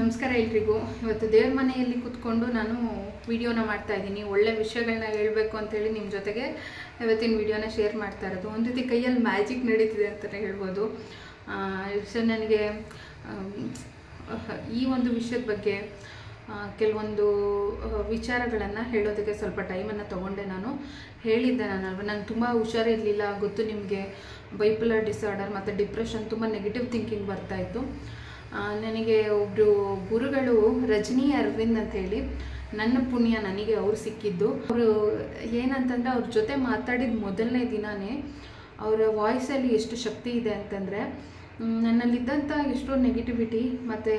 ನಮಸ್ಕಾರ ಎಲ್ರಿಗೂ ಇವತ್ತು ದೇವ್ರ ಮನೆಯಲ್ಲಿ ಕೂತ್ಕೊಂಡು ನಾನು ವಿಡಿಯೋನ ಮಾಡ್ತಾ ಇದ್ದೀನಿ ಒಳ್ಳೆ ವಿಷಯಗಳನ್ನ ಹೇಳಬೇಕು ಅಂತೇಳಿ ನಿಮ್ಮ ಜೊತೆಗೆ ಇವತ್ತಿನ ವಿಡಿಯೋನ ಶೇರ್ ಮಾಡ್ತಾ ಇರೋದು ಒಂದು ರೀತಿ ಕೈಯಲ್ಲಿ ಮ್ಯಾಜಿಕ್ ನಡೀತಿದೆ ಅಂತಲೇ ಹೇಳ್ಬೋದು ಸೊ ನನಗೆ ಆಮ್, ಈ ಒಂದು ವಿಷಯದ ಬಗ್ಗೆ ಆ, ಕೆಲವೊಂದು ವಿಚಾರಗಳನ್ನು ಹೇಳೋದಕ್ಕೆ ಸ್ವಲ್ಪ ಟೈಮನ್ನು ತೊಗೊಂಡೆ ನಾನು ಹೇಳಿದ್ದೆ ನಾನು ನಂಗೆ ತುಂಬ ಹುಷಾರಿರಲಿಲ್ಲ ಗೊತ್ತು ನಿಮಗೆ ಬೈಪುಲರ್ ಡಿಸಾರ್ಡರ್ ಮತ್ತು ಡಿಪ್ರೆಷನ್ ತುಂಬ ನೆಗೆಟಿವ್ ಥಿಂಕಿಂಗ್ ಬರ್ತಾಯಿತ್ತು ನನಗೆ ಒಬ್ಬರು ಗುರುಗಳು ರಜನಿ ಅರವಿಂದ್ ಅಂತ ಹೇಳಿ ನನ್ನ ಪುಣ್ಯ ನನಗೆ ಅವ್ರು ಸಿಕ್ಕಿದ್ದು ಅವರು ಏನಂತಂದರೆ ಅವ್ರ ಜೊತೆ ಮಾತಾಡಿದ ಮೊದಲನೇ ದಿನವೇ ಅವರ ವಾಯ್ಸಲ್ಲಿ ಎಷ್ಟು ಶಕ್ತಿ ಇದೆ ಅಂತಂದರೆ ನನ್ನಲ್ಲಿದ್ದಂಥ ಎಷ್ಟೋ ನೆಗೆಟಿವಿಟಿ ಮತ್ತು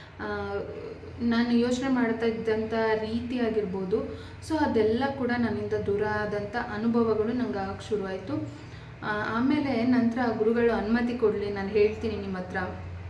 ನಾನು ಯೋಚನೆ ಮಾಡ್ತಾ ಇದ್ದಂಥ ರೀತಿ ಆಗಿರ್ಬೋದು ಸೊ ಅದೆಲ್ಲ ಕೂಡ ನನ್ನಿಂದ ದೂರ ಆದಂಥ ಅನುಭವಗಳು ನಂಗೆ ಆಗಕ್ಕೆ ಶುರುವಾಯಿತು ಆ, ಆಮೇಲೆ ನಂತರ ಗುರುಗಳು ಅನುಮತಿ ಕೊಡಲಿ ನಾನು ಹೇಳ್ತೀನಿ ನಿಮ್ಮ ಹತ್ರ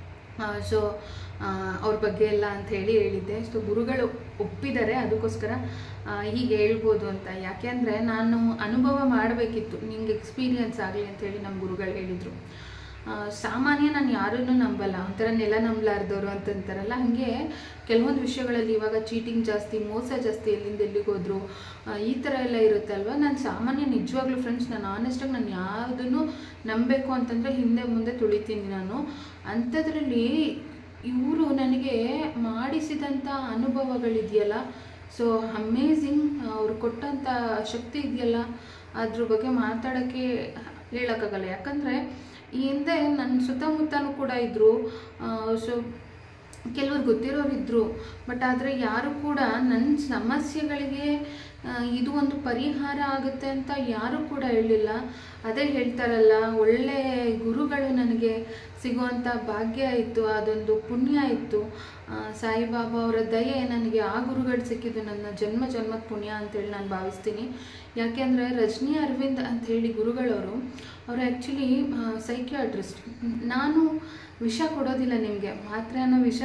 ಸೊ ಅವ್ರ ಬಗ್ಗೆ ಎಲ್ಲ ಅಂತ ಹೇಳಿ ಹೇಳಿದ್ದೆ ಸೊ ಗುರುಗಳು ಒಪ್ಪಿದ್ದಾರೆ ಅದಕ್ಕೋಸ್ಕರ ಆ, ಹೀಗೆ ಹೇಳ್ಬೋದು ಅಂತ ಯಾಕೆಂದರೆ ನಾನು ಅನುಭವ ಮಾಡಬೇಕಿತ್ತು ನಿಂಗೆ ಎಕ್ಸ್ಪೀರಿಯನ್ಸ್ ಆಗಲಿ ಅಂತೇಳಿ ನಮ್ಮ ಗುರುಗಳು ಹೇಳಿದರು ಆ, ಸಾಮಾನ್ಯ ನಾನು ಯಾರನ್ನೂ ನಂಬಲ್ಲ ಒಂಥರ ನೆಲ ನಂಬಲಾರ್ದವರು ಅಂತಂತಾರಲ್ಲ ಹಾಗೆ ಕೆಲವೊಂದು ವಿಷಯಗಳಲ್ಲಿ ಇವಾಗ ಚೀಟಿಂಗ್ ಜಾಸ್ತಿ ಮೋಸ ಜಾಸ್ತಿ ಎಲ್ಲಿಂದ ಎಲ್ಲಿಗೆ ಹೋದ್ರು ಆ, ಈ ಥರ ಎಲ್ಲ ಇರುತ್ತಲ್ವ ನಾನು ಸಾಮಾನ್ಯ ನಿಜವಾಗ್ಲೂ ಫ್ರೆಂಡ್ಸ್ ನಾನು ಆನೆಸ್ಟಾಗಿ ನಾನು ಯಾವುದನ್ನು ನಂಬಬೇಕು ಅಂತಂದರೆ ಹಿಂದೆ ಮುಂದೆ ತುಳಿತೀನಿ ನಾನು ಅಂಥದ್ರಲ್ಲಿ ಇವರು ನನಗೆ ಮಾಡಿಸಿದಂಥ ಅನುಭವಗಳಿದೆಯಲ್ಲ ಸೊ ಅಮೇಝಿಂಗ್ ಅವ್ರು ಕೊಟ್ಟಂಥ ಶಕ್ತಿ ಇದೆಯಲ್ಲ ಅದ್ರ ಬಗ್ಗೆ ಮಾತಾಡೋಕ್ಕೆ ಹೇಳೋಕ್ಕಾಗಲ್ಲ ಯಾಕಂದರೆ ಈ ಹಿಂದೆ ನನ್ನ ಸುತ್ತಮುತ್ತನೂ ಕೂಡ ಇದ್ದರು ಸೊ ಕೆಲವ್ರು ಗೊತ್ತಿರೋರು ಇದ್ದರು ಬಟ್ ಆದರೆ ಯಾರು ಕೂಡ ನನ್ನ ಸಮಸ್ಯೆಗಳಿಗೆ ಆ, ಇದು ಒಂದು ಪರಿಹಾರ ಆಗುತ್ತೆ ಅಂತ ಯಾರೂ ಕೂಡ ಹೇಳಿಲ್ಲ ಅದೇ ಹೇಳ್ತಾರಲ್ಲ ಒಳ್ಳೆ ಗುರುಗಳು ನನಗೆ ಸಿಗುವಂಥ ಭಾಗ್ಯ ಇತ್ತು ಅದೊಂದು ಪುಣ್ಯ ಇತ್ತು ಆ, ಸಾಯಿಬಾಬಾ ಅವರ ದಯೆ ನನಗೆ ಆ ಗುರುಗಳು ಸಿಕ್ಕಿದ್ದು ನನ್ನ ಜನ್ಮ ಜನ್ಮದ ಪುಣ್ಯ ಅಂತೇಳಿ ನಾನು ಭಾವಿಸ್ತೀನಿ ಯಾಕೆಂದರೆ ರಜನಿ ಅರವಿಂದ್ ಅಂತ ಹೇಳಿ ಗುರುಗಳವರು ಅವರು ಆ್ಯಕ್ಚುಲಿ ಸೈಕಿಯಾಟ್ರಿಸ್ಟ್ ನಾನು ವಿಷ ಕೊಡೋದಿಲ್ಲ ನಿಮಗೆ ಮಾತ್ರೆ ಅನ್ನೋ ವಿಷ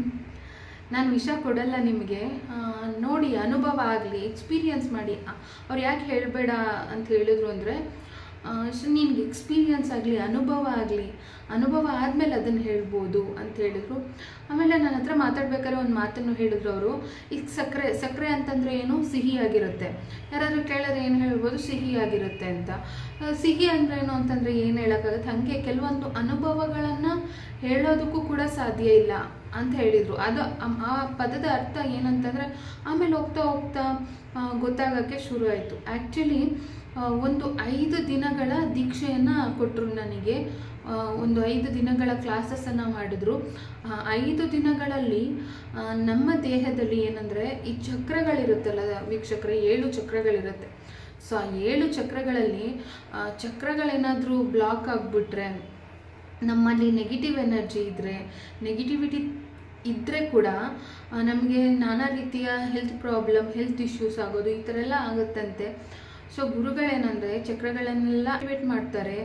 ನಾನು ವಿಷ ಕೊಡಲ್ಲ ನಿಮಗೆ ಆ, ನೋಡಿ ಅನುಭವ ಆಗಲಿ ಎಕ್ಸ್ಪೀರಿಯನ್ಸ್ ಮಾಡಿ ಅವ್ರು ಯಾಕೆ ಹೇಳಬೇಡ ಅಂತ ಹೇಳಿದ್ರು ಅಂದರೆ ಸೊ ನಿನ್ಗೆ ಎಕ್ಸ್ಪೀರಿಯನ್ಸ್ ಆಗಲಿ ಅನುಭವ ಆಗಲಿ ಅನುಭವ ಆದಮೇಲೆ ಅದನ್ನು ಹೇಳ್ಬೋದು ಅಂತ ಹೇಳಿದರು ಆಮೇಲೆ ನನ್ನ ಹತ್ರ ಮಾತಾಡ್ಬೇಕಾದ್ರೆ ಒಂದು ಮಾತನ್ನು ಹೇಳಿದ್ರು ಅವರು ಈಗ ಸಕ್ಕರೆ ಸಕ್ಕರೆ ಅಂತಂದರೆ ಏನು ಸಿಹಿಯಾಗಿರುತ್ತೆ ಯಾರಾದರೂ ಕೇಳಿದ್ರೆ ಏನು ಹೇಳ್ಬೋದು ಸಿಹಿಯಾಗಿರುತ್ತೆ ಅಂತ ಆ, ಸಿಹಿ ಅಂದರೆ ಏನು ಅಂತಂದರೆ ಏನು ಹೇಳೋಕ್ಕಾಗುತ್ತೆ ಹಾಗೆ ಕೆಲವೊಂದು ಅನುಭವಗಳನ್ನು ಹೇಳೋದಕ್ಕೂ ಕೂಡ ಸಾಧ್ಯ ಇಲ್ಲ ಅಂತ ಹೇಳಿದರು ಅದು ಆ- ಆ ಪದದ ಅರ್ಥ ಏನಂತಂದರೆ ಆಮೇಲೆ ಹೋಗ್ತಾ ಹೋಗ್ತಾ ಆ, ಗೊತ್ತಾಗೋಕ್ಕೆ ಶುರು ಆಯಿತು ಆ್ಯಕ್ಚುಲಿ ಒಂದು ಐದು ದಿನಗಳ ದೀಕ್ಷೆಯನ್ನು ಕೊಟ್ಟರು ನನಗೆ ಆ, ಒಂದು ಐದು ದಿನಗಳ ಕ್ಲಾಸಸ್ಸನ್ನು ಮಾಡಿದ್ರು ಆ, ಐದು ದಿನಗಳಲ್ಲಿ ಆ, ನಮ್ಮ ದೇಹದಲ್ಲಿ ಏನಂದರೆ ಈ ಚಕ್ರಗಳಿರುತ್ತಲ್ಲ ವೀಕ್ಷಕರೇ ಏಳು ಚಕ್ರಗಳಿರುತ್ತೆ ಸೊ ಆ ಏಳು ಚಕ್ರಗಳಲ್ಲಿ ಆ, ಚಕ್ರಗಳೇನಾದರೂ ಬ್ಲಾಕ್ ಆಗಿಬಿಟ್ರೆ ನಮ್ಮಲ್ಲಿ ನೆಗೆಟಿವ್ ಎನರ್ಜಿ ಇದ್ದರೆ ನೆಗೆಟಿವಿಟಿ ಇದ್ದರೆ ಕೂಡ ನಮಗೆ ನಾನಾ ರೀತಿಯ ಹೆಲ್ತ್ ಪ್ರಾಬ್ಲಮ್ ಹೆಲ್ತ್ ಇಶ್ಯೂಸ್ ಆಗೋದು ಈ ಥರ ಎಲ್ಲ ಆಗುತ್ತಂತೆ ಸೊ ಗುರುಗಳೇನಂದರೆ ಚಕ್ರಗಳನ್ನೆಲ್ಲ ಆಕ್ಟಿವೇಟ್ ಮಾಡ್ತಾರೆ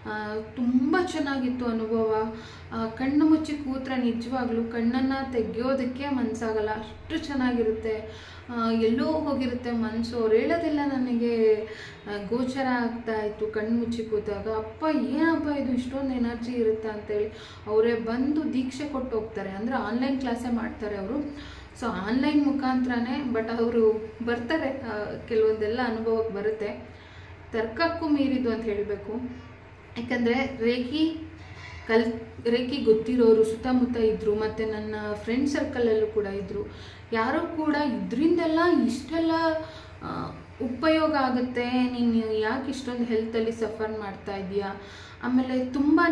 ತುಂಬ ಚೆನ್ನಾಗಿತ್ತು ಅನುಭವ ಆ, ಕಣ್ಣು ಮುಚ್ಚಿ ಕೂತ್ರೆ ನಿಜವಾಗ್ಲೂ ಕಣ್ಣನ್ನು ತೆಗೆಯೋದಕ್ಕೆ ಮನಸ್ಸಾಗಲ್ಲ ಅಷ್ಟು ಚೆನ್ನಾಗಿರುತ್ತೆ ಆ, ಎಲ್ಲೋ ಹೋಗಿರುತ್ತೆ ಮನಸ್ಸು ಅವ್ರು ಹೇಳೋದೆಲ್ಲ ನನಗೆ ಆ, ಗೋಚರ ಆಗ್ತಾ ಇತ್ತು ಕಣ್ಣು ಮುಚ್ಚಿ ಕೂತಾಗ ಅಪ್ಪ ಏನಪ್ಪ ಇದು ಇಷ್ಟೊಂದು ಎನರ್ಜಿ ಇರುತ್ತೆ ಅಂತೇಳಿ ಅವರೇ ಬಂದು ದೀಕ್ಷೆ ಕೊಟ್ಟು ಹೋಗ್ತಾರೆ ಅಂದರೆ ಆನ್ಲೈನ್ ಕ್ಲಾಸೇ ಮಾಡ್ತಾರೆ ಅವರು ಸೊ ಆನ್ಲೈನ್ ಮುಖಾಂತರನೇ ಬಟ್ ಅವರು ಬರ್ತಾರೆ ಆ, ಕೆಲವೊಂದೆಲ್ಲ ಅನುಭವಕ್ಕೆ ಬರುತ್ತೆ ತರ್ಕಕ್ಕೂ ಮೀರಿದ್ದು ಅಂತ ಹೇಳಬೇಕು ಯಾಕಂದರೆ ರೇಖಿ ಕಲ್ ರೇಖಿ ಗೊತ್ತಿರೋರು ಸುತ್ತಮುತ್ತ ಇದ್ದರು ಮತ್ತು ನನ್ನ ಫ್ರೆಂಡ್ ಸರ್ಕಲಲ್ಲೂ ಕೂಡ ಇದ್ದರು ಯಾರೂ ಕೂಡ ಇದರಿಂದೆಲ್ಲ ಇಷ್ಟೆಲ್ಲ ಆ, ಉಪಯೋಗ ಆಗುತ್ತೆ ನೀನು ಯಾಕೆ ಇಷ್ಟೊಂದು ಹೆಲ್ತಲ್ಲಿ ಸಫರ್ ಮಾಡ್ತಾ ಇದೀಯಾ ಆಮೇಲೆ ತುಂಬಾ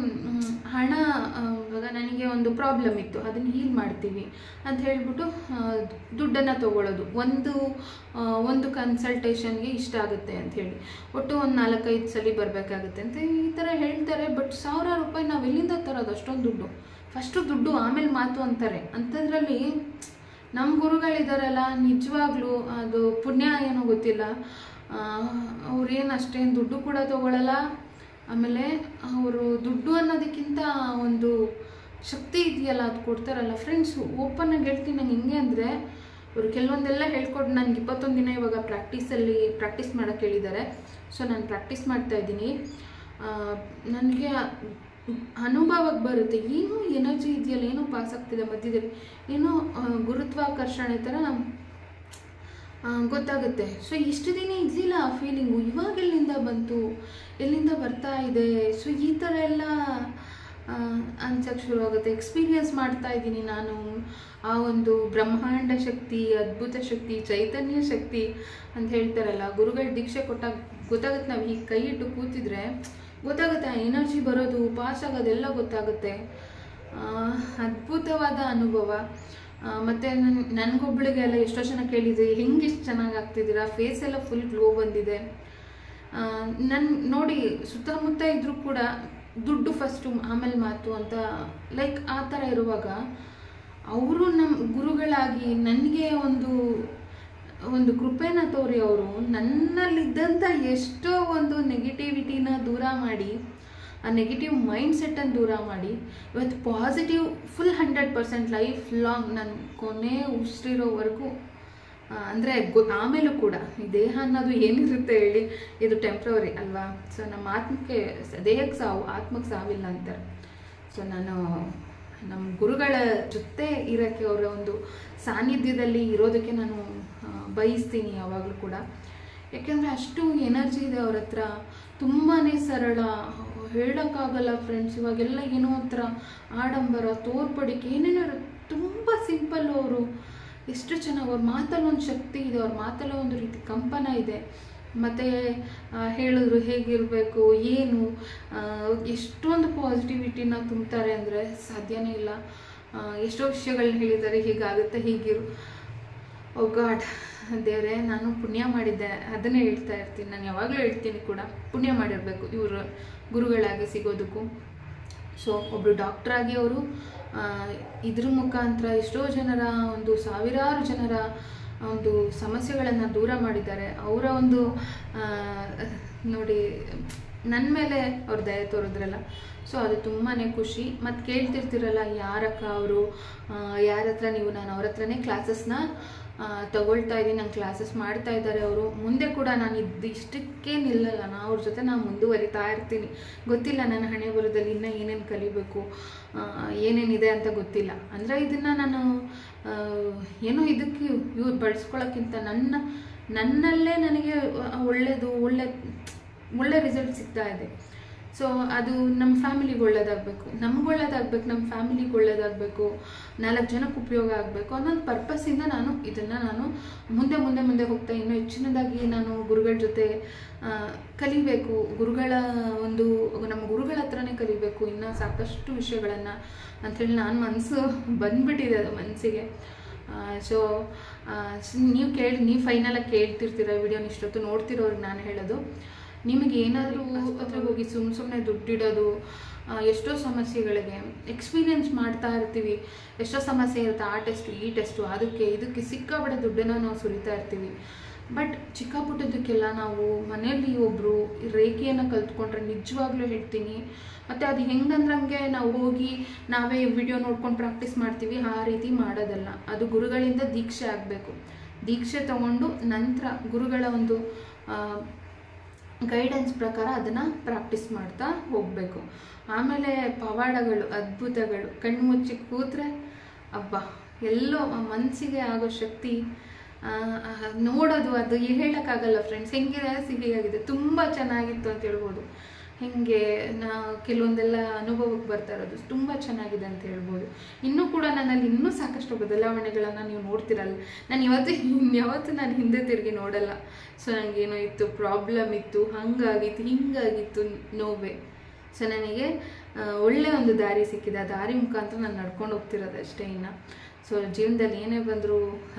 ಹಣ ಆ, ಇವಾಗ ನನಗೆ ಒಂದು ಪ್ರಾಬ್ಲಮ್ ಇತ್ತು ಅದನ್ನು ಹೀಲ್ ಮಾಡ್ತೀವಿ ಅಂತ ಹೇಳ್ಬಿಟ್ಟು ದುಡ್ಡನ್ನು ತಗೊಳ್ಳೋದು ಒಂದು ಆ, ಒಂದು ಕನ್ಸಲ್ಟೇಷನ್ಗೆ ಇಷ್ಟ ಆಗುತ್ತೆ ಅಂತ ಹೇಳಿ ಒಟ್ಟು ಒಂದು ನಾಲ್ಕೈದು ಸಲ ಬರಬೇಕಾಗುತ್ತೆ ಅಂತ ಈ ಥರ ಹೇಳ್ತಾರೆ ಬಟ್ ಸಾವಿರಾರು ರೂಪಾಯಿ ನಾವು ಎಲ್ಲಿಂದ ತರೋದು ಅಷ್ಟೊಂದು ದುಡ್ಡು ಫಸ್ಟು ದುಡ್ಡು ಆಮೇಲೆ ಮಾತು ಅಂತಾರೆ ಅಂಥದ್ರಲ್ಲಿ ನಮ್ಮ ಗುರುಗಳಿದಾರಲ್ಲ ನಿಜವಾಗ್ಲೂ ಅದು ಪುಣ್ಯ ಏನೋ ಗೊತ್ತಿಲ್ಲ ಅವ್ರೇನು ಅಷ್ಟೇನು ದುಡ್ಡು ಕೂಡ ತಗೊಳ್ಳಲ್ಲ ಆಮೇಲೆ ಅವರು ದುಡ್ಡು ಅನ್ನೋದಕ್ಕಿಂತ ಒಂದು ಶಕ್ತಿ ಇದೆಯಲ್ಲ ಅದು ಕೊಡ್ತಾರಲ್ಲ ಫ್ರೆಂಡ್ಸ್ ಓಪನ್ನಾಗಿ ಹೇಳ್ತೀನಿ ನಂಗೆ ಹಿಂಗೆ ಅಂದರೆ ಅವರು ಕೆಲವೊಂದೆಲ್ಲ ಹೇಳ್ಕೊಟ್ಟು ನನಗೆ ಇಪ್ಪತ್ತೊಂದು ದಿನ ಇವಾಗ ಪ್ರಾಕ್ಟೀಸಲ್ಲಿ ಪ್ರಾಕ್ಟೀಸ್ ಮಾಡೋಕ್ಕೆ ಹೇಳಿದ್ದಾರೆ ಸೊ ನಾನು ಪ್ರಾಕ್ಟೀಸ್ ಮಾಡ್ತಾ ಇದ್ದೀನಿ ನನಗೆ ಅನುಭವಕ್ಕೆ ಬರುತ್ತೆ ಏನೋ ಎನರ್ಜಿ ಇದೆಯಲ್ಲ ಏನೋ ಪಾಸ್ ಆಗ್ತಿದೆ ಮಧ್ಯದಲ್ಲಿ ಏನೋ ಆ, ಗುರುತ್ವಾಕರ್ಷಣೆ ಥರ ಆ, ಗೊತ್ತಾಗುತ್ತೆ ಸೊ ಇಷ್ಟು ದಿನ ಇರಲಿಲ್ಲ ಆ ಫೀಲಿಂಗು ಇವಾಗ ಎಲ್ಲಿಂದ ಬಂತು ಎಲ್ಲಿಂದ ಬರ್ತಾ ಇದೆ ಸೊ ಈ ಥರ ಎಲ್ಲ ಅನ್ಸಕ್ಕೆ ಶುರು ಆಗುತ್ತೆ ಎಕ್ಸ್ಪೀರಿಯನ್ಸ್ ಮಾಡ್ತಾ ಇದ್ದೀನಿ ನಾನು ಆ ಒಂದು ಬ್ರಹ್ಮಾಂಡ ಶಕ್ತಿ ಅದ್ಭುತ ಶಕ್ತಿ ಚೈತನ್ಯ ಶಕ್ತಿ ಅಂತ ಹೇಳ್ತಾರಲ್ಲ ಗುರುಗಳ ದೀಕ್ಷೆ ಕೊಟ್ಟಾಗ ಗೊತ್ತಾಗುತ್ತೆ ನಾವು ಹೀಗೆ ಕೈ ಇಟ್ಟು ಕೂತಿದ್ರೆ ಗೊತ್ತಾಗುತ್ತೆ ಆ ಎನರ್ಜಿ ಬರೋದು ಪಾಸ್ ಆಗೋದೆಲ್ಲ ಗೊತ್ತಾಗುತ್ತೆ ಆ, ಅದ್ಭುತವಾದ ಅನುಭವ ಆ, ಮತ್ತೆ ನನ್ ನನಗೊಬ್ಳಿಗೆ ಎಲ್ಲ ಎಷ್ಟೋ ಜನ ಕೇಳಿದ್ರಿ ಹೆಂಗೆ ಇಷ್ಟು ಚೆನ್ನಾಗಿ ಆಗ್ತಿದ್ದೀರಾ ಫೇಸ್ ಎಲ್ಲ ಫುಲ್ ಗ್ಲೋ ಬಂದಿದೆ ನನ್ನ ನೋಡಿ ಸುತ್ತಮುತ್ತ ಇದ್ರೂ ಕೂಡ ದುಡ್ಡು ಫಸ್ಟು ಆಮೇಲೆ ಮಾತು ಅಂತ ಲೈಕ್ ಆ ಥರ ಇರುವಾಗ ಅವರು ನಮ್ಮ ಗುರುಗಳಾಗಿ ನನಗೆ ಒಂದು ಒಂದು ಕೃಪೆನ ತೋರಿ ಅವರು ನನ್ನಲ್ಲಿದ್ದಂಥ ಎಷ್ಟೋ ಒಂದು ನೆಗೆಟಿವಿಟಿನ ದೂರ ಮಾಡಿ ಆ ನೆಗೆಟಿವ್ ಮೈಂಡ್ ಸೆಟ್ಟನ್ನು ದೂರ ಮಾಡಿ ಇವತ್ತು positive full hundred percent life long ನನ್ನ ಕೊನೆ ಉಸಿರಿರೋವರೆಗೂ ಅಂದರೆ ಗೊ ಆಮೇಲೂ ಕೂಡ ಈ ದೇಹ ಅನ್ನೋದು ಏನಿರುತ್ತೆ ಹೇಳಿ ಇದು ಟೆಂಪ್ರವರಿ ಅಲ್ವಾ ಸೊ ನಮ್ಮ ಆತ್ಮಕ್ಕೆ ದೇಹಕ್ಕೆ ಸಾವು ಆತ್ಮಕ್ಕೆ ಸಾವಿಲ್ಲ ಅಂತಾರೆ ಸೊ ನಾನು ನಮ್ಮ ಗುರುಗಳ ಜೊತೆ ಇರೋಕ್ಕೆ ಅವರ ಒಂದು ಸಾನ್ನಿಧ್ಯದಲ್ಲಿ ಇರೋದಕ್ಕೆ ನಾನು ಆ, ಬಯಸ್ತೀನಿ ಯಾವಾಗಲೂ ಕೂಡ ಯಾಕೆಂದರೆ ಅಷ್ಟು ಎನರ್ಜಿ ಇದೆ ಅವ್ರ ಹತ್ರ ತುಂಬಾ ಸರಳ ಹೇಳೋಕ್ಕಾಗಲ್ಲ ಫ್ರೆಂಡ್ಸ್ ಇವಾಗೆಲ್ಲ ಏನೋ ಒಂಥರ ಆಡಂಬರ ತೋರ್ಪಡಿಕೆ ಏನೇನೋ ತುಂಬ ಸಿಂಪಲ್ ಅವರು ಎಷ್ಟು ಚೆನ್ನಾಗಿ ಅವ್ರ ಮಾತಲ್ಲಿ ಒಂದು ಶಕ್ತಿ ಇದೆ ಅವ್ರ ಮಾತಲ್ಲಿ ಒಂದು ರೀತಿ ಕಂಪನ ಇದೆ ಮತ್ತು ಹೇಳಿದ್ರು ಹೇಗಿರಬೇಕು ಏನು ಆ, ಎಷ್ಟೊಂದು ಪಾಸಿಟಿವಿಟಿನ ತುಂಬ್ತಾರೆ ಅಂದರೆ ಸಾಧ್ಯನೇ ಇಲ್ಲ ಆ, ಎಷ್ಟೋ ವಿಷಯಗಳನ್ನ ಹೇಳಿದ್ದಾರೆ ಹೀಗಾಗುತ್ತೆ ಹೀಗಿರು ಓ ಗಾಡ್ ದೇವರೇ ನಾನು ಪುಣ್ಯ ಮಾಡಿದ್ದೆ ಅದನ್ನೇ ಹೇಳ್ತಾ ಇರ್ತೀನಿ ನಾನು ಯಾವಾಗಲೂ ಹೇಳ್ತೀನಿ ಕೂಡ ಪುಣ್ಯ ಮಾಡಿರಬೇಕು ಇವರು ಗುರುಗಳಾಗಿ ಸಿಗೋದಕ್ಕೂ ಸೊ ಒಬ್ಬರು ಡಾಕ್ಟ್ರಾಗಿ ಅವರು ಇದ್ರ ಮುಖಾಂತರ ಎಷ್ಟೋ ಜನರ ಒಂದು ಸಾವಿರಾರು ಜನರ ಒಂದು ಸಮಸ್ಯೆಗಳನ್ನು ದೂರ ಮಾಡಿದ್ದಾರೆ ಅವರ ಒಂದು ಆ, ನೋಡಿ ನನ್ನ ಮೇಲೆ ಅವ್ರ ದಯ ತೋರಿದ್ರಲ್ಲ ಸೊ ಅದು ತುಂಬಾ ಖುಷಿ ಮತ್ತು ಕೇಳ್ತಿರ್ತಿರಲ್ಲ ಯಾರಕ್ಕ ಅವರು ಯಾರ ಹತ್ರ ನೀವು ನಾನು ಅವ್ರ ಹತ್ರನೇ ಕ್ಲಾಸಸ್ನ ತಗೊಳ್ತಾ ಇದ್ದೀನಿ ನಂಗೆ ಕ್ಲಾಸಸ್ ಮಾಡ್ತಾ ಇದ್ದಾರೆ ಅವರು ಮುಂದೆ ಕೂಡ ನಾನು ಇದು ಇಷ್ಟಕ್ಕೆ ನಿಲ್ಲಲ್ಲ ನಾ ಅವ್ರ ಜೊತೆ ನಾನು ಮುಂದುವರಿತಾ ಇರ್ತೀನಿ ಗೊತ್ತಿಲ್ಲ ನನ್ನ ಹಣೆ ಬರೋದಲ್ಲಿ ಇನ್ನೂ ಏನೇನು ಕಲಿಬೇಕು ಆ, ಏನೇನಿದೆ ಅಂತ ಗೊತ್ತಿಲ್ಲ ಅಂದರೆ ಇದನ್ನು ನಾನು ಆ, ಏನೋ ಇದಕ್ಕೆ ಇವ್ರು ಬಳಸ್ಕೊಳ್ಳೋಕ್ಕಿಂತ ನನ್ನ ನನ್ನಲ್ಲೇ ನನಗೆ ಒಳ್ಳೆಯದು ಒಳ್ಳೆ ಒಳ್ಳೆ ರಿಸಲ್ಟ್ ಸಿಗ್ತಾ ಇದೆ ಸೊ ಅದು ನಮ್ಮ ಫ್ಯಾಮಿಲಿಗೆ ಒಳ್ಳೇದಾಗಬೇಕು ನಮ್ಗೆ ಒಳ್ಳೇದಾಗಬೇಕು ನಮ್ಮ ಫ್ಯಾಮಿಲಿಗೆ ಒಳ್ಳೇದಾಗಬೇಕು ನಾಲ್ಕು ಜನಕ್ಕೆ ಉಪಯೋಗ ಆಗಬೇಕು ಅನ್ನೋ ಪರ್ಪಸ್ಸಿಂದ ನಾನು ಇದನ್ನು ನಾನು ಮುಂದೆ ಮುಂದೆ ಮುಂದೆ ಹೋಗ್ತಾ ಇನ್ನೂ ಹೆಚ್ಚಿನದಾಗಿ ನಾನು ಗುರುಗಳ ಜೊತೆ ಆ, ಕಲಿಬೇಕು ಗುರುಗಳ ಒಂದು ನಮ್ಮ ಗುರುಗಳ ಹತ್ರನೇ ಕಲಿಬೇಕು ಇನ್ನೂ ಸಾಕಷ್ಟು ವಿಷಯಗಳನ್ನು ಅಂಥೇಳಿ ನಾನು ಮನಸ್ಸು ಬಂದ್ಬಿಟ್ಟಿದೆ ಅದು ಮನಸ್ಸಿಗೆ ಸೊ ನೀವು ಕೇಳಿ ನೀವು ಫೈನಲಾಗಿ ಕೇಳ್ತಿರ್ತೀರ ವಿಡಿಯೋನ ಇಷ್ಟೊತ್ತು ನೋಡ್ತಿರೋರಿಗೆ ನಾನು ಹೇಳೋದು ನಿಮಗೆ ಏನಾದರೂ ಆಸ್ಪತ್ರೆಗೆ ಹೋಗಿ ಸುಮ್ಮ ಸುಮ್ಮನೆ ದುಡ್ಡಿಡೋದು ಆ, ಎಷ್ಟೋ ಸಮಸ್ಯೆಗಳಿಗೆ ಎಕ್ಸ್ಪೀರಿಯೆನ್ಸ್ ಮಾಡ್ತಾ ಇರ್ತೀವಿ ಎಷ್ಟೋ ಸಮಸ್ಯೆ ಇರುತ್ತೆ ಆ ಟೆಸ್ಟು ಈ ಟೆಸ್ಟು ಅದಕ್ಕೆ ಇದಕ್ಕೆ ಸಿಕ್ಕಾಬಡೆ ದುಡ್ಡನ್ನು ನಾವು ಸುರಿತಾ ಇರ್ತೀವಿ ಬಟ್ ಚಿಕ್ಕ ಪುಟ್ಟದಕ್ಕೆಲ್ಲ ನಾವು ಮನೆಯಲ್ಲಿ ಒಬ್ಬರು ರೇಖೆಯನ್ನು ಕಲ್ತ್ಕೊಂಡ್ರೆ ನಿಜವಾಗ್ಲೂ ಹೇಳ್ತೀನಿ ಮತ್ತು ಅದು ಹೆಂಗಂದ್ರೆ ಹಂಗೆ ನಾವು ಹೋಗಿ ನಾವೇ ವಿಡಿಯೋ ನೋಡ್ಕೊಂಡು ಪ್ರಾಕ್ಟೀಸ್ ಮಾಡ್ತೀವಿ ಆ ರೀತಿ ಮಾಡೋದಲ್ಲ ಅದು ಗುರುಗಳಿಂದ ದೀಕ್ಷೆ ಆಗಬೇಕು ದೀಕ್ಷೆ ತಗೊಂಡು ನಂತರ ಗುರುಗಳ ಒಂದು ಆ, ಗೈಡೆನ್ಸ್ ಪ್ರಕಾರ ಅದನ್ನು ಪ್ರಾಕ್ಟೀಸ್ ಮಾಡ್ತಾ ಹೋಗಬೇಕು ಆಮೇಲೆ ಪವಾಡಗಳು ಅದ್ಭುತಗಳು ಕಣ್ಣು ಮುಚ್ಚಿ ಕೂತ್ರೆ ಅಬ್ಬ ಎಲ್ಲೋ ಮನಸ್ಸಿಗೆ ಆಗೋ ಶಕ್ತಿ ಆ, ಆ, ನೋಡೋದು ಅದು ಹೇಳೋಕ್ಕಾಗಲ್ಲ ಫ್ರೆಂಡ್ಸ್ ಹೆಂಗಿದೆ ಸಿಹಿಯಾಗಿದೆ ತುಂಬ ಚೆನ್ನಾಗಿತ್ತು ಅಂತ ಹೇಳ್ಬೋದು ಹಿಂಗೆ ನಾ ಕೆಲವೊಂದೆಲ್ಲ ಅನುಭವಕ್ಕೆ ಬರ್ತಾ ಇರೋದು ತುಂಬ ಚೆನ್ನಾಗಿದೆ ಅಂತ ಹೇಳ್ಬೋದು ಇನ್ನೂ ಕೂಡ ನನ್ನಲ್ಲಿ ಇನ್ನೂ ಸಾಕಷ್ಟು ಬದಲಾವಣೆಗಳನ್ನು ನೀವು ನೋಡ್ತಿರಲ್ಲ ನಾನು ಇವತ್ತು ಯಾವತ್ತೂ ನಾನು ಹಿಂದೆ ತಿರುಗಿ ನೋಡಲ್ಲ ಸೊ ನನಗೇನೋ ಇತ್ತು ಪ್ರಾಬ್ಲಮ್ ಇತ್ತು ಹಂಗಾಗಿತ್ತು ಹಿಂಗಾಗಿತ್ತು ನೋವೇ ಸೊ ನನಗೆ ಆ, ಒಳ್ಳೆ ಒಂದು ದಾರಿ ಸಿಕ್ಕಿದೆ ಆ ದಾರಿ ಮುಖಾಂತರ ನಾನು ನಡ್ಕೊಂಡು ಹೋಗ್ತಿರೋದು ಅಷ್ಟೇ ಇನ್ನು ಸೊ ಜೀವನದಲ್ಲಿ ಏನೇ ಬಂದರೂ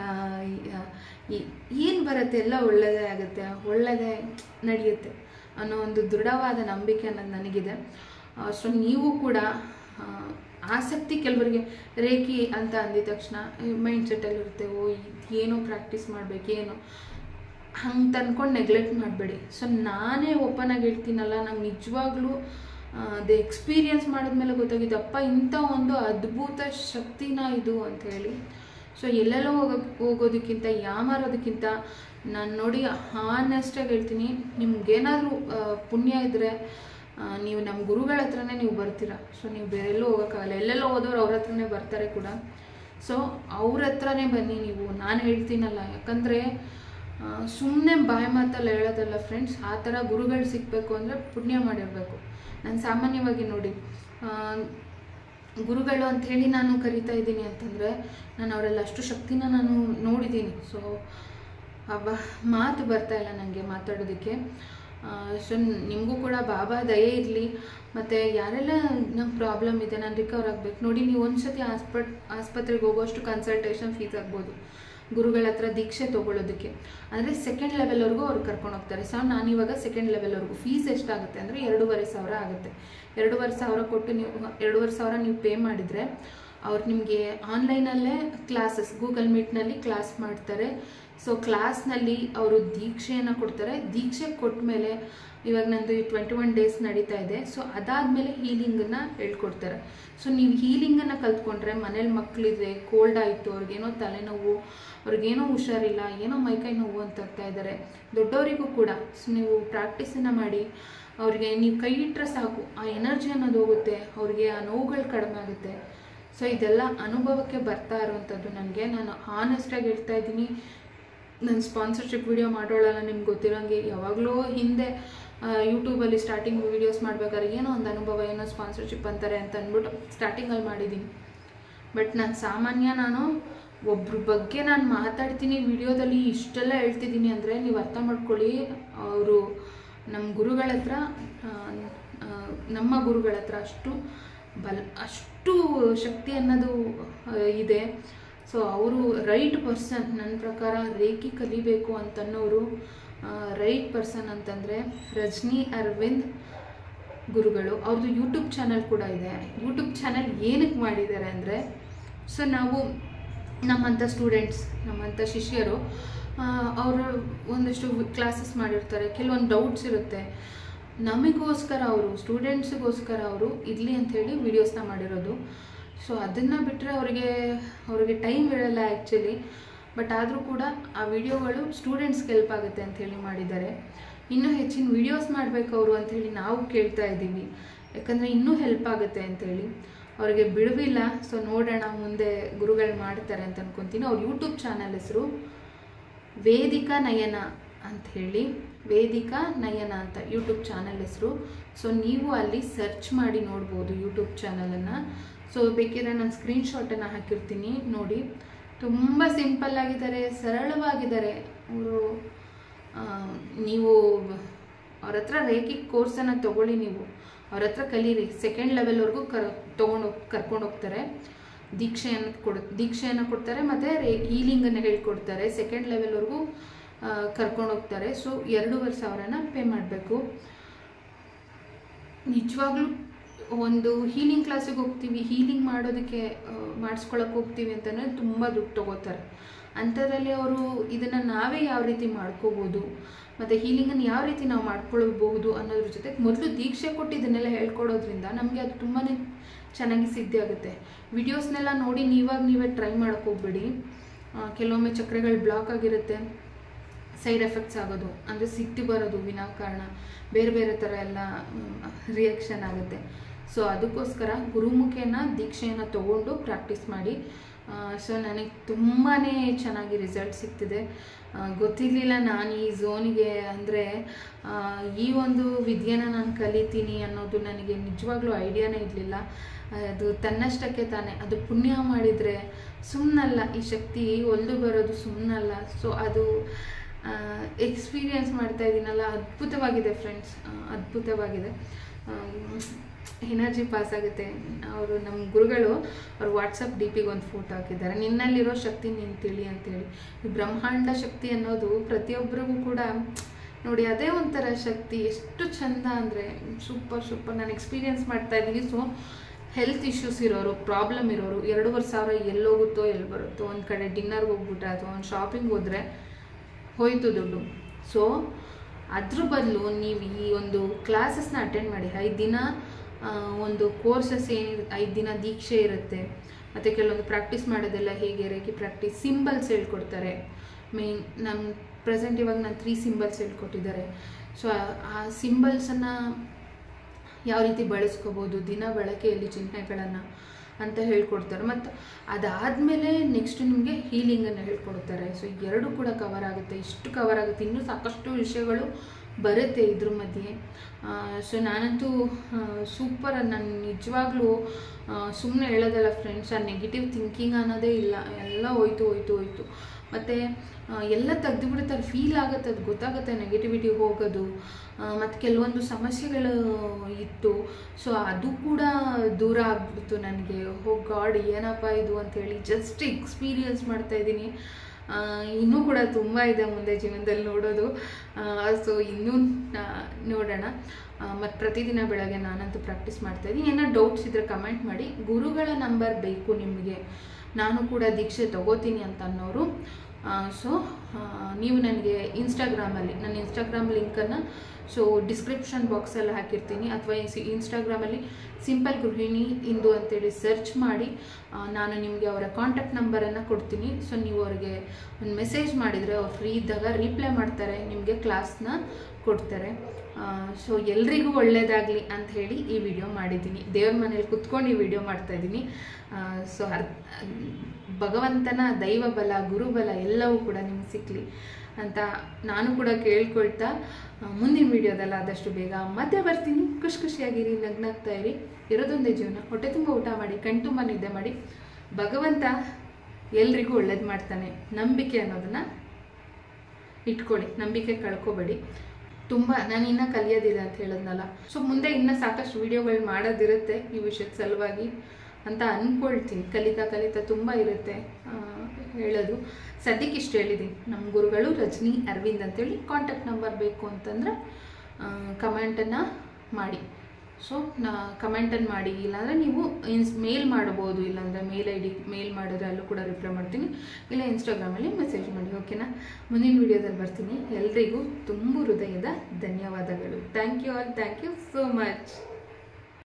ಏನು ಬರುತ್ತೆ ಎಲ್ಲ ಒಳ್ಳೆಯದೇ ಆಗುತ್ತೆ ಒಳ್ಳೆಯದೇ ನಡೆಯುತ್ತೆ ಅನ್ನೋ ಒಂದು ದೃಢವಾದ ನಂಬಿಕೆ ಅನ್ನೋದು ನನಗಿದೆ ಸೊ ನೀವು ಕೂಡ ಆ, ಆಸಕ್ತಿ ಕೆಲವರಿಗೆ ರೇಖಿ ಅಂತ ಅಂದಿದ ತಕ್ಷಣ ಮೈಂಡ್ ಸೆಟ್ಟಲ್ಲಿರುತ್ತೆ ಓ ಇದ್ ಏನೋ ಪ್ರಾಕ್ಟೀಸ್ ಮಾಡಬೇಕು ಏನೋ ಹಂಗೆ ತಂದ್ಕೊಂಡು ನೆಗ್ಲೆಕ್ಟ್ ಮಾಡಬೇಡಿ ಸೊ ನಾನೇ ಓಪನ್ ಆಗಿ ಹೇಳ್ತೀನಲ್ಲ ನಂಗೆ ನಿಜವಾಗ್ಲೂ ಅದು ಎಕ್ಸ್ಪೀರಿಯನ್ಸ್ ಮಾಡಿದ್ಮೇಲೆ ಗೊತ್ತಾಗಿದ್ದು ಅಪ್ಪ ಇಂಥ ಒಂದು ಅದ್ಭುತ ಶಕ್ತಿನ ಇದು ಅಂತ ಹೇಳಿ ಸೊ ಎಲ್ಲೆಲ್ಲೋ ಹೋಗೋ ಹೋಗೋದಕ್ಕಿಂತ ಯಾಮಾರೋದಕ್ಕಿಂತ ನಾನು ನೋಡಿ ಹಾನೆಸ್ಟಾಗಿ ಹೇಳ್ತೀನಿ ನಿಮ್ಗೇನಾದರೂ ಪುಣ್ಯ ಇದ್ದರೆ ಆ, ನೀವು ನಮ್ಮ ಗುರುಗಳ ಹತ್ರನೇ ನೀವು ಬರ್ತೀರಾ ಸೊ ನೀವು ಬೇರೆಲ್ಲೂ ಹೋಗೋಕ್ಕಾಗಲ್ಲ ಎಲ್ಲೆಲ್ಲೋ ಹೋದವ್ರು ಅವ್ರ ಹತ್ರನೇ ಬರ್ತಾರೆ ಕೂಡ ಸೊ ಅವ್ರ ಹತ್ರನೇ ಬನ್ನಿ ನೀವು ನಾನು ಹೇಳ್ತೀನಲ್ಲ ಯಾಕಂದರೆ ಸುಮ್ಮನೆ ಬಾಯಿ ಮಾತಲ್ಲಿ ಹೇಳೋದಲ್ಲ ಫ್ರೆಂಡ್ಸ್ ಆ ಥರ ಗುರುಗಳು ಸಿಗಬೇಕು ಅಂದರೆ ಪುಣ್ಯ ಮಾಡಿರಬೇಕು ನಾನು ಸಾಮಾನ್ಯವಾಗಿ ನೋಡಿ ಆ, ಗುರುಗಳು ಅಂತ ಹೇಳಿ ನಾನು ಕರಿತಾ ಇದ್ದೀನಿ ಅಂತಂದರೆ ನಾನು ಅವರೆಲ್ಲ ಅಷ್ಟು ಶಕ್ತಿನ ನಾನು ನೋಡಿದ್ದೀನಿ ಸೊ ಅಬ್ಬ ಮಾತು ಬರ್ತಾ ಇಲ್ಲ ನನಗೆ ಮಾತಾಡೋದಕ್ಕೆ ಸೊ ನಿಮಗೂ ಕೂಡ ಬಾಬಾ ದಯೆ ಇರಲಿ ಮತ್ತು ಯಾರೆಲ್ಲ ನಂಗೆ ಪ್ರಾಬ್ಲಮ್ ಇದೆ ನಾನು ರಿಕವರ್ ಆಗಬೇಕು ನೋಡಿ ನೀವು ಒಂದ್ಸತಿ ಆಸ್ಪಟ್ ಆಸ್ಪತ್ರೆಗೆ ಹೋಗೋಷ್ಟು ಕನ್ಸಲ್ಟೇಷನ್ ಫೀಸ್ ಆಗ್ಬೋದು ಗುರುಗಳ ಹತ್ರ ದೀಕ್ಷೆ ತೊಗೊಳೋದಕ್ಕೆ ಅಂದರೆ ಸೆಕೆಂಡ್ ಲೆವೆಲ್ವರೆಗೂ ಅವ್ರು ಕರ್ಕೊಂಡು ಹೋಗ್ತಾರೆ ಸೊ ನಾನು ಇವಾಗ ಸೆಕೆಂಡ್ ಲೆವೆಲ್ವರೆಗೂ ಫೀಸ್ ಎಷ್ಟಾಗುತ್ತೆ ಅಂದರೆ ಎರಡೂವರೆ ಸಾವಿರ ಆಗುತ್ತೆ ಎರಡೂವರೆ ಸಾವಿರ ಕೊಟ್ಟು ನೀವು ಎರಡೂವರೆ ಸಾವಿರ ನೀವು ಪೇ ಮಾಡಿದರೆ ಅವ್ರು ನಿಮಗೆ ಆನ್ಲೈನಲ್ಲೇ ಕ್ಲಾಸಸ್ ಗೂಗಲ್ ಮೀಟ್ನಲ್ಲಿ ಕ್ಲಾಸ್ ಮಾಡ್ತಾರೆ ಸೊ ಕ್ಲಾಸ್ನಲ್ಲಿ ಅವರು ದೀಕ್ಷೆಯನ್ನು ಕೊಡ್ತಾರೆ ದೀಕ್ಷೆ ಕೊಟ್ಟ ಮೇಲೆ ಇವಾಗ ನಂದು ಟ್ವೆಂಟಿ ಒನ್ ಡೇಸ್ ನಡೀತಾ ಇದೆ ಸೊ ಅದಾದಮೇಲೆ ಹೀಲಿಂಗನ್ನು ಹೇಳ್ಕೊಡ್ತಾರೆ ಸೊ ನೀವು ಹೀಲಿಂಗನ್ನು ಕಲ್ತ್ಕೊಂಡ್ರೆ ಮನೇಲಿ ಮಕ್ಕಳಿದೆ ಕೋಲ್ಡ್ ಆಯಿತು ಅವ್ರಿಗೇನೋ ತಲೆನೋವು ಅವ್ರಿಗೇನೋ ಹುಷಾರಿಲ್ಲ ಏನೋ ಮೈಕೈ ನೋವು ಅಂತ ಆಗ್ತಾ ಇದ್ದಾರೆ ದೊಡ್ಡವರಿಗೂ ಕೂಡ ಸೊ ನೀವು ಪ್ರಾಕ್ಟೀಸನ್ನು ಮಾಡಿ ಅವ್ರಿಗೆ ನೀವು ಕೈ ಇಟ್ಟರೆ ಸಾಕು ಆ ಎನರ್ಜಿ ಅನ್ನೋದು ಹೋಗುತ್ತೆ ಅವ್ರಿಗೆ ಆ ನೋವುಗಳು ಕಡಿಮೆ ಆಗುತ್ತೆ ಸೊ ಇದೆಲ್ಲ ಅನುಭವಕ್ಕೆ ಬರ್ತಾ ಇರುವಂಥದ್ದು ನನಗೆ ನಾನು ಆನೆಸ್ಟಾಗಿ ಹೇಳ್ತಾ ಇದ್ದೀನಿ ನನ್ನ ಸ್ಪಾನ್ಸರ್ಶಿಪ್ ವಿಡಿಯೋ ಮಾಡೋಳಲ್ಲ ನಿಮ್ಗೆ ಗೊತ್ತಿರೋಂಗೆ ಯಾವಾಗಲೂ ಹಿಂದೆ ಯೂಟ್ಯೂಬಲ್ಲಿ ಸ್ಟಾರ್ಟಿಂಗ್ ವೀಡಿಯೋಸ್ ಮಾಡ್ಬೇಕಾದ್ರೆ ಏನೋ ಒಂದು ಅನುಭವ ಏನೋ ಸ್ಪಾನ್ಸರ್ಶಿಪ್ ಅಂತಾರೆ ಅಂತ ಅಂದ್ಬಿಟ್ಟು ಸ್ಟಾರ್ಟಿಂಗಲ್ಲಿ ಮಾಡಿದ್ದೀನಿ ಬಟ್ ನಾನು ಸಾಮಾನ್ಯ ನಾನು ಒಬ್ರ ಬಗ್ಗೆ ನಾನು ಮಾತಾಡ್ತೀನಿ ವಿಡಿಯೋದಲ್ಲಿ ಇಷ್ಟೆಲ್ಲ ಹೇಳ್ತಿದ್ದೀನಿ ಅಂದರೆ ನೀವು ಅರ್ಥ ಮಾಡ್ಕೊಳ್ಳಿ ಅವರು ನಮ್ಮ ಗುರುಗಳ ಹತ್ರ ಆ, ಆ, ನಮ್ಮ ಗುರುಗಳ ಹತ್ರ ಅಷ್ಟು ಬಲ ಅಷ್ಟು ಶಕ್ತಿ ಅನ್ನೋದು ಆ, ಇದೆ ಸೊ ಅವರು ರೈಟ್ ಪರ್ಸನ್ ನನ್ನ ಪ್ರಕಾರ ರೇಖಿ ಕಲಿಬೇಕು ಅಂತನ್ನೋರು ರೈಟ್ ಪರ್ಸನ್ ಅಂತಂದರೆ ರಜನಿ ಅರವಿಂದ್ ಗುರುಗಳು ಅವ್ರದ್ದು ಯೂಟ್ಯೂಬ್ ಚಾನಲ್ ಕೂಡ ಇದೆ ಯೂಟ್ಯೂಬ್ ಚಾನಲ್ ಏನಕ್ಕೆ ಮಾಡಿದ್ದಾರೆ ಅಂದರೆ ಸೊ ನಾವು ನಮ್ಮಂಥ ಸ್ಟೂಡೆಂಟ್ಸ್ ನಮ್ಮಂಥ ಶಿಷ್ಯರು ಅವರು ಒಂದಷ್ಟು ಕ್ಲಾಸಸ್ ಮಾಡಿರ್ತಾರೆ ಕೆಲವೊಂದು ಡೌಟ್ಸ್ ಇರುತ್ತೆ ನಮಗೋಸ್ಕರ ಅವರು ಸ್ಟೂಡೆಂಟ್ಸಿಗೋಸ್ಕರ ಅವರು ಇರಲಿ ಅಂಥೇಳಿ ವೀಡಿಯೋಸ್ನ ಮಾಡಿರೋದು ಸೊ ಅದನ್ನು ಬಿಟ್ಟರೆ ಅವರಿಗೆ ಅವರಿಗೆ ಟೈಮ್ ಇರಲ್ಲ ಆ್ಯಕ್ಚುಲಿ ಬಟ್ ಆದರೂ ಕೂಡ ಆ ವಿಡಿಯೋಗಳು ಸ್ಟೂಡೆಂಟ್ಸ್ಗೆ ಹೆಲ್ಪ್ ಆಗುತ್ತೆ ಅಂಥೇಳಿ ಮಾಡಿದ್ದಾರೆ ಇನ್ನೂ ಹೆಚ್ಚಿನ ವೀಡಿಯೋಸ್ ಮಾಡಬೇಕು ಅವರು ಅಂಥೇಳಿ ನಾವು ಕೇಳ್ತಾ ಇದ್ದೀವಿ ಯಾಕಂದರೆ ಇನ್ನೂ ಹೆಲ್ಪ್ ಆಗುತ್ತೆ ಅಂಥೇಳಿ ಅವರಿಗೆ ಬಿಡುವಿಲ್ಲ ಸೊ ನೋಡೋಣ ಮುಂದೆ ಗುರುಗಳು ಮಾಡ್ತಾರೆ ಅಂತ ಅನ್ಕೊತೀನಿ ಅವ್ರ ಯೂಟ್ಯೂಬ್ ಚಾನಲ್ ಹೆಸರು ವೇದಿಕಾ ನಯನ ಅಂತ ಹೇಳಿ ವೇದಿಕಾ ನಯನ ಅಂತ ಯೂಟ್ಯೂಬ್ ಚಾನಲ್ ಹೆಸರು ಸೊ ನೀವು ಅಲ್ಲಿ ಸರ್ಚ್ ಮಾಡಿ ನೋಡ್ಬೋದು ಯೂಟ್ಯೂಬ್ ಚಾನಲನ್ನು ಸೊ ಬೇಕಿದ್ರೆ ನಾನು ಸ್ಕ್ರೀನ್ಶಾಟನ್ನು ಹಾಕಿರ್ತೀನಿ ನೋಡಿ ತುಂಬ ಸಿಂಪಲ್ ಆಗಿದ್ದಾರೆ ಸರಳವಾಗಿದ್ದಾರೆ ಅವರು ನೀವು ಅವ್ರ ಹತ್ರ ರೇಖಿ ಕೋರ್ಸನ್ನು ತೊಗೊಳ್ಳಿ ನೀವು ಅವ್ರ ಹತ್ರ ಕಲೀರಿ ಸೆಕೆಂಡ್ ಲೆವೆಲ್ವರೆಗೂ ಕರ್ ತೊಗೊಂಡು ಕರ್ಕೊಂಡು ಹೋಗ್ತಾರೆ ದೀಕ್ಷೆಯನ್ನು ಕೊಡ್ ದೀಕ್ಷೆಯನ್ನು ಕೊಡ್ತಾರೆ ಮತ್ತು ರೇ ಹೀಲಿಂಗನ್ನು ಹೇಳ್ಕೊಡ್ತಾರೆ ಸೆಕೆಂಡ್ ಲೆವೆಲ್ವರೆಗೂ ಕರ್ಕೊಂಡು ಹೋಗ್ತಾರೆ ಸೊ ಎರಡೂವರೆ ಸಾವಿರನ ಪೇ ಮಾಡಬೇಕು ನಿಜವಾಗ್ಲೂ ಒಂದು ಹೀಲಿಂಗ್ ಕ್ಲಾಸಿಗೆ ಹೋಗ್ತೀವಿ ಹೀಲಿಂಗ್ ಮಾಡೋದಕ್ಕೆ ಮಾಡಿಸ್ಕೊಳಕ್ಕೆ ಹೋಗ್ತೀವಿ ಅಂತಂದರೆ ತುಂಬ ದುಡ್ಡು ತಗೋತಾರೆ ಅಂಥದ್ರಲ್ಲಿ ಅವರು ಇದನ್ನು ನಾವೇ ಯಾವ ರೀತಿ ಮಾಡ್ಕೋಬೋದು ಮತ್ತು ಹೀಲಿಂಗನ್ನು ಯಾವ ರೀತಿ ನಾವು ಮಾಡ್ಕೊಳ್ಬಹುದು ಅನ್ನೋದ್ರ ಜೊತೆಗೆ ಮೊದಲು ದೀಕ್ಷೆ ಕೊಟ್ಟು ಇದನ್ನೆಲ್ಲ ಹೇಳ್ಕೊಡೋದ್ರಿಂದ ನಮಗೆ ಅದು ತುಂಬಾ ಚೆನ್ನಾಗಿ ಸಿದ್ಧಿ ಆಗುತ್ತೆ ವಿಡಿಯೋಸ್ನೆಲ್ಲ ನೋಡಿ ನೀವಾಗ ನೀವೇ ಟ್ರೈ ಹೋಗ್ಬೇಡಿ ಕೆಲವೊಮ್ಮೆ ಚಕ್ರಗಳು ಬ್ಲಾಕ್ ಆಗಿರುತ್ತೆ ಸೈಡ್ ಎಫೆಕ್ಟ್ಸ್ ಆಗೋದು ಅಂದರೆ ಸಿಟ್ಟು ಬರೋದು ವಿನಾಕಾರಣ ಬೇರೆ ಬೇರೆ ಥರ ಎಲ್ಲ ರಿಯಾಕ್ಷನ್ ಆಗುತ್ತೆ ಸೊ ಅದಕ್ಕೋಸ್ಕರ ಗುರುಮುಖೇನ ದೀಕ್ಷೆಯನ್ನು ತಗೊಂಡು ಪ್ರಾಕ್ಟೀಸ್ ಮಾಡಿ ಸೊ ನನಗೆ ತುಂಬಾ ಚೆನ್ನಾಗಿ ರಿಸಲ್ಟ್ ಸಿಗ್ತಿದೆ ಆ, ಗೊತ್ತಿರಲಿಲ್ಲ ನಾನು ಈ ಝೋನಿಗೆ ಅಂದರೆ ಈ ಒಂದು ವಿದ್ಯೆನ ನಾನು ಕಲಿತೀನಿ ಅನ್ನೋದು ನನಗೆ ನಿಜವಾಗ್ಲೂ ಐಡಿಯಾನೇ ಇರಲಿಲ್ಲ ಅದು ತನ್ನಷ್ಟಕ್ಕೆ ತಾನೇ ಅದು ಪುಣ್ಯ ಮಾಡಿದರೆ ಸುಮ್ಮನಲ್ಲ ಈ ಶಕ್ತಿ ಒಲ್ದು ಬರೋದು ಸುಮ್ಮನಲ್ಲ ಸೊ ಅದು ಎಕ್ಸ್ಪೀರಿಯನ್ಸ್ ಮಾಡ್ತಾ ಇದ್ದೀನಲ್ಲ ಅದ್ಭುತವಾಗಿದೆ ಫ್ರೆಂಡ್ಸ್ ಅದ್ಭುತವಾಗಿದೆ ಎನರ್ಜಿ ಪಾಸ್ ಆಗುತ್ತೆ ಅವರು ನಮ್ಮ ಗುರುಗಳು ಅವ್ರು ವಾಟ್ಸಪ್ ಡಿ ಪಿಗೆ ಒಂದು ಫೋಟೋ ಹಾಕಿದ್ದಾರೆ ನಿನ್ನಲ್ಲಿರೋ ಶಕ್ತಿ ನೀನು ತಿಳಿ ಅಂತೇಳಿ ಈ ಬ್ರಹ್ಮಾಂಡ ಶಕ್ತಿ ಅನ್ನೋದು ಪ್ರತಿಯೊಬ್ಬರಿಗೂ ಕೂಡ ನೋಡಿ ಅದೇ ಒಂಥರ ಶಕ್ತಿ ಎಷ್ಟು ಚಂದ ಅಂದರೆ ಸೂಪರ್ ಸೂಪರ್ ನಾನು ಎಕ್ಸ್ಪೀರಿಯನ್ಸ್ ಮಾಡ್ತಾ ಇದ್ದೀನಿ ಸೊ ಹೆಲ್ತ್ ಇಶ್ಯೂಸ್ ಇರೋರು ಪ್ರಾಬ್ಲಮ್ ಇರೋರು ಎರಡೂವರೆ ಸಾವಿರ ಎಲ್ಲೋಗುತ್ತೋ ಎಲ್ಲಿ ಬರುತ್ತೋ ಒಂದು ಕಡೆ ಡಿನ್ನರ್ಗೆ ಹೋಗ್ಬಿಟ್ರೆ ಅಥವಾ ಒಂದು ಶಾಪಿಂಗ್ ಹೋದರೆ ಹೋಯ್ತು ದುಡ್ಡು ಸೊ ಅದ್ರ ಬದಲು ನೀವು ಈ ಒಂದು ಕ್ಲಾಸಸ್ನ ಅಟೆಂಡ್ ಮಾಡಿ ಐದು ದಿನ ಆ, ಒಂದು ಕೋರ್ಸಸ್ ಏನಿರುತ್ತೆ ಐದು ದಿನ ದೀಕ್ಷೆ ಇರುತ್ತೆ ಮತ್ತು ಕೆಲವೊಂದು ಪ್ರಾಕ್ಟೀಸ್ ಮಾಡೋದೆಲ್ಲ ಹೇಗೆ ರೇಖಿ ಪ್ರಾಕ್ಟೀಸ್ ಸಿಂಬಲ್ಸ್ ಹೇಳ್ಕೊಡ್ತಾರೆ ಮೇನ್ ನಮ್ಮ ಪ್ರೆಸೆಂಟ್ ಇವಾಗ ನಾನು ತ್ರೀ ಸಿಂಬಲ್ಸ್ ಹೇಳ್ಕೊಟ್ಟಿದ್ದಾರೆ ಸೊ ಆ ಸಿಂಬಲ್ಸನ್ನು ಯಾವ ರೀತಿ ಬಳಸ್ಕೋಬೋದು ದಿನ ಬಳಕೆಯಲ್ಲಿ ಚಿಹ್ನೆಗಳನ್ನು ಅಂತ ಹೇಳ್ಕೊಡ್ತಾರೆ ಮತ್ತು ಅದಾದಮೇಲೆ ನೆಕ್ಸ್ಟ್ ನಿಮಗೆ ಹೀಲಿಂಗನ್ನು ಹೇಳ್ಕೊಡ್ತಾರೆ ಸೊ ಎರಡು ಕೂಡ ಕವರ್ ಆಗುತ್ತೆ ಇಷ್ಟು ಕವರ್ ಆಗುತ್ತೆ ಇನ್ನೂ ಸಾಕಷ್ಟು ವಿಷಯಗಳು ಬರುತ್ತೆ ಇದ್ರ ಮಧ್ಯೆ ಸೊ ನಾನಂತೂ ಸೂಪರ್ ನಾನು ನಿಜವಾಗ್ಲೂ ಸುಮ್ಮನೆ ಹೇಳೋದಲ್ಲ ಫ್ರೆಂಡ್ಸ್ ಆ ನೆಗೆಟಿವ್ ಥಿಂಕಿಂಗ್ ಅನ್ನೋದೇ ಇಲ್ಲ ಎಲ್ಲ ಹೋಯ್ತು ಹೋಯ್ತು ಹೋಯ್ತು ಮತ್ತು ಎಲ್ಲ ತೆಗ್ದು ಬಿಡ್ತಾರೆ ಫೀಲ್ ಆಗುತ್ತೆ ಅದು ಗೊತ್ತಾಗುತ್ತೆ ನೆಗೆಟಿವಿಟಿ ಹೋಗೋದು ಮತ್ತು ಕೆಲವೊಂದು ಸಮಸ್ಯೆಗಳು ಇತ್ತು ಸೊ ಅದು ಕೂಡ ದೂರ ಆಗ್ಬಿಡ್ತು ನನಗೆ ಹೋ ಗಾಡ್ ಏನಪ್ಪ ಇದು ಅಂತೇಳಿ ಜಸ್ಟ್ ಎಕ್ಸ್ಪೀರಿಯನ್ಸ್ ಮಾಡ್ತಾ ಇದ್ದೀನಿ ಇನ್ನೂ ಕೂಡ ತುಂಬ ಇದೆ ಮುಂದೆ ಜೀವನದಲ್ಲಿ ನೋಡೋದು ಸೊ ಇನ್ನೂ ನೋಡೋಣ ಮತ್ತು ಪ್ರತಿದಿನ ಬೆಳಗ್ಗೆ ನಾನಂತೂ ಪ್ರಾಕ್ಟೀಸ್ ಮಾಡ್ತಾ ಇದ್ದೀನಿ ಏನೋ ಡೌಟ್ಸ್ ಇದ್ದರೆ ಕಮೆಂಟ್ ಮಾಡಿ ಗುರುಗಳ ನಂಬರ್ ಬೇಕು ನಿಮಗೆ ನಾನು ಕೂಡ ದೀಕ್ಷೆ ತಗೋತೀನಿ ಅಂತ ಅನ್ನೋರು ಸೊ ನೀವು ನನಗೆ ಇನ್ಸ್ಟಾಗ್ರಾಮಲ್ಲಿ ನನ್ನ ಇನ್ಸ್ಟಾಗ್ರಾಮ್ ಲಿಂಕನ್ನು ಸೊ ಡಿಸ್ಕ್ರಿಪ್ಷನ್ ಬಾಕ್ಸಲ್ಲಿ ಹಾಕಿರ್ತೀನಿ ಅಥವಾ ಇನ್ಸ್ಟಾಗ್ರಾಮಲ್ಲಿ ಸಿಂಪಲ್ ಗೃಹಿಣಿ ಇಂದು ಅಂತೇಳಿ ಸರ್ಚ್ ಮಾಡಿ ನಾನು ನಿಮಗೆ ಅವರ ಕಾಂಟ್ಯಾಕ್ಟ್ ನಂಬರನ್ನು ಕೊಡ್ತೀನಿ ಸೊ ನೀವು ಅವರಿಗೆ ಒಂದು ಮೆಸೇಜ್ ಮಾಡಿದರೆ ಅವ್ರು ಫ್ರೀ ಇದ್ದಾಗ ರೀಪ್ಲೈ ಮಾಡ್ತಾರೆ ನಿಮಗೆ ಕ್ಲಾಸ್ನ ಕೊಡ್ತಾರೆ ಸೊ ಎಲ್ರಿಗೂ ಒಳ್ಳೆಯದಾಗಲಿ ಅಂತ ಹೇಳಿ ಈ ವಿಡಿಯೋ ಮಾಡಿದ್ದೀನಿ ದೇವ್ರ ಮನೇಲಿ ಕುತ್ಕೊಂಡು ಈ ವಿಡಿಯೋ ಮಾಡ್ತಾಯಿದ್ದೀನಿ ಸೊ ಅರ್ ಭಗವಂತನ ದೈವ ಬಲ ಗುರುಬಲ ಎಲ್ಲವೂ ಕೂಡ ನಿಮ್ಗೆ ಸಿಕ್ಕಲಿ ಅಂತ ನಾನು ಕೂಡ ಕೇಳ್ಕೊಳ್ತಾ ಮುಂದಿನ ವಿಡಿಯೋದಲ್ಲ ಆದಷ್ಟು ಬೇಗ ಮತ್ತೆ ಬರ್ತೀನಿ ಖುಷಿ ಖುಷಿಯಾಗಿರಿ ನಗ್ನಾಗ್ತಾ ಇರಿ ಇರೋದೊಂದೇ ಜೀವನ ಹೊಟ್ಟೆ ತುಂಬ ಊಟ ಮಾಡಿ ಕಣ್ತುಂಬ ನಿದ್ದೆ ಮಾಡಿ ಭಗವಂತ ಎಲ್ರಿಗೂ ಒಳ್ಳೇದು ಮಾಡ್ತಾನೆ ನಂಬಿಕೆ ಅನ್ನೋದನ್ನು ಇಟ್ಕೊಳ್ಳಿ ನಂಬಿಕೆ ಕಳ್ಕೊಬೇಡಿ ತುಂಬ ನಾನು ಇನ್ನೂ ಕಲಿಯೋದಿದೆ ಅಂತ ಹೇಳೋದ್ನಲ್ಲ ಸೊ ಮುಂದೆ ಇನ್ನೂ ಸಾಕಷ್ಟು ವೀಡಿಯೋಗಳು ಮಾಡೋದಿರುತ್ತೆ ಈ ವಿಷಯದ ಸಲುವಾಗಿ ಅಂತ ಅಂದ್ಕೊಳ್ತೀನಿ ಕಲಿತಾ ಕಲಿತಾ ತುಂಬ ಇರುತ್ತೆ ಹೇಳೋದು ಸದ್ಯಕ್ಕೆ ಇಷ್ಟು ಹೇಳಿದ್ದೀನಿ ನಮ್ಮ ಗುರುಗಳು ರಜನಿ ಅರವಿಂದ್ ಅಂತೇಳಿ ಕಾಂಟ್ಯಾಕ್ಟ್ ನಂಬರ್ ಬೇಕು ಅಂತಂದರೆ ಕಮೆಂಟನ್ನು ಮಾಡಿ ಸೊ ನಾ ಕಮೆಂಟನ್ನು ಮಾಡಿ ಇಲ್ಲಾಂದರೆ ನೀವು ಇನ್ಸ್ ಮೇಲ್ ಮಾಡ್ಬೋದು ಇಲ್ಲಾಂದರೆ ಮೇಲ್ ಐ ಡಿ ಮೇಲ್ ಮಾಡಿದ್ರೆ ಅಲ್ಲೂ ಕೂಡ ರಿಪ್ಲೈ ಮಾಡ್ತೀನಿ ಇಲ್ಲ ಇನ್ಸ್ಟಾಗ್ರಾಮಲ್ಲಿ ಮೆಸೇಜ್ ಮಾಡಿ ಓಕೆನಾ ಮುಂದಿನ ವೀಡಿಯೋದಲ್ಲಿ ಬರ್ತೀನಿ ಎಲ್ರಿಗೂ ತುಂಬ ಹೃದಯದ ಧನ್ಯವಾದಗಳು thank you all thank you so much